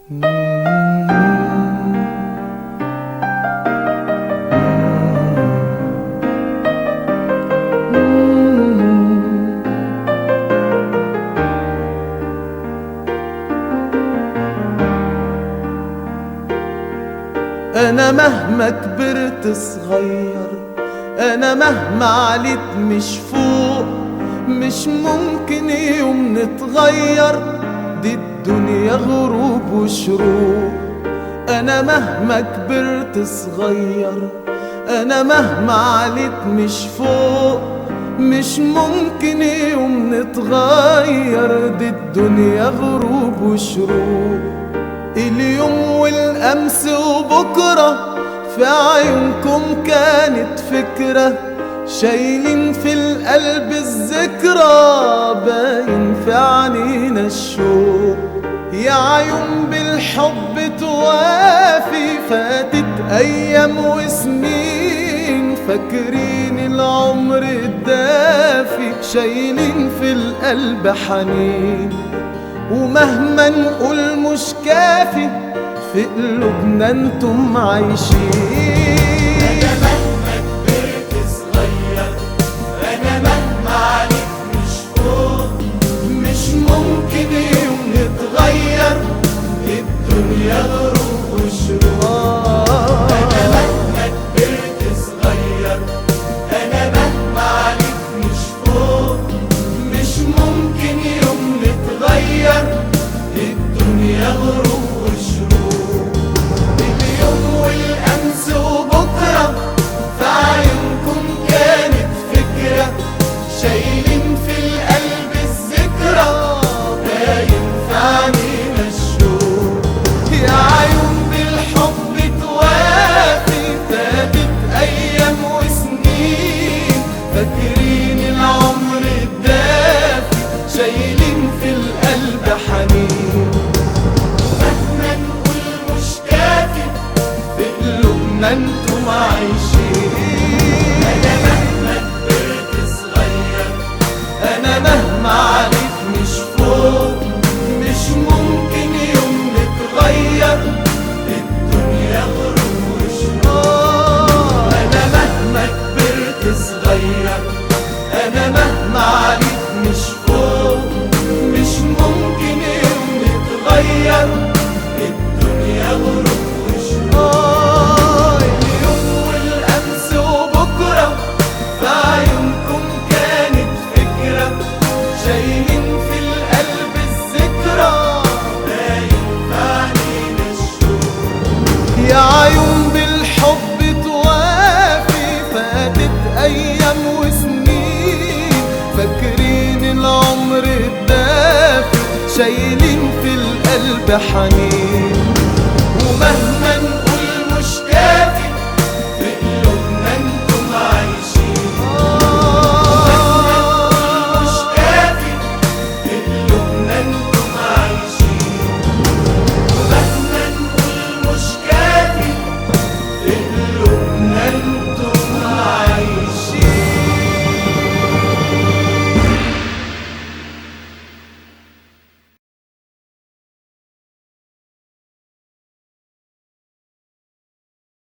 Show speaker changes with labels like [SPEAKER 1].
[SPEAKER 1] انا مهما كبرت صغير انا مهما عليت مش فوق مش ممكن يوم نتغير دي الدنيا غروب وشروق انا مهما كبرت صغير انا مهما عليت مش فوق مش ممكن يوم نتغير دي الدنيا غروب وشروق اليوم والأمس وبكرة في عيونكم كانت فكرة شايلين في القلب الذكرى باين في عنينا الشوق يا عيون بالحب توافي فاتت أيام وسنين فاكرين العمر الدافي شايلين في القلب حنين ومهما نقول مش كافي في قلوبنا انتم عايشين
[SPEAKER 2] أنا مهما كبرت صغير أنا مهما عليك مش فوق
[SPEAKER 1] مش ممكن يوم نتغير
[SPEAKER 2] الدنيا غروب وشروق أنا مهما كبرت صغير أنا مهما عليك مش فوق
[SPEAKER 1] مش ممكن يوم نتغير
[SPEAKER 2] الدنيا غروب وشروق
[SPEAKER 1] اليوم والأمس وبكرة في عيونكم كانت فكرة شايلين في القلب الذكرى باين في عنينا الشوق يا عيون بالحب توافي فاتت أيام وسنين فاكرين العمر الدافي شايلين في القلب حنين
[SPEAKER 2] مهما نقول مش كافي
[SPEAKER 1] في قلوبنا انتم عايشين
[SPEAKER 2] أنا مهما كبرت صغير
[SPEAKER 1] انا مهما عليك مش فوق مش ممكن يوم نتغير
[SPEAKER 2] الدنيا غروب وشروق
[SPEAKER 1] آه، انا مهما كبرت صغير انا مهما عليك مش فوق مش ممكن يوم نتغير
[SPEAKER 2] الدنيا غروب وشروق
[SPEAKER 1] آه، اليوم والامس وبكره في عيونكم كانت فكره شايلين في القلب الذكرى
[SPEAKER 2] باين في عنينا الشوق
[SPEAKER 1] يا عيون بالحب توافي فاتت ايام وسنين فاكرين العمر الدافي شايلين في القلب حنين ومهما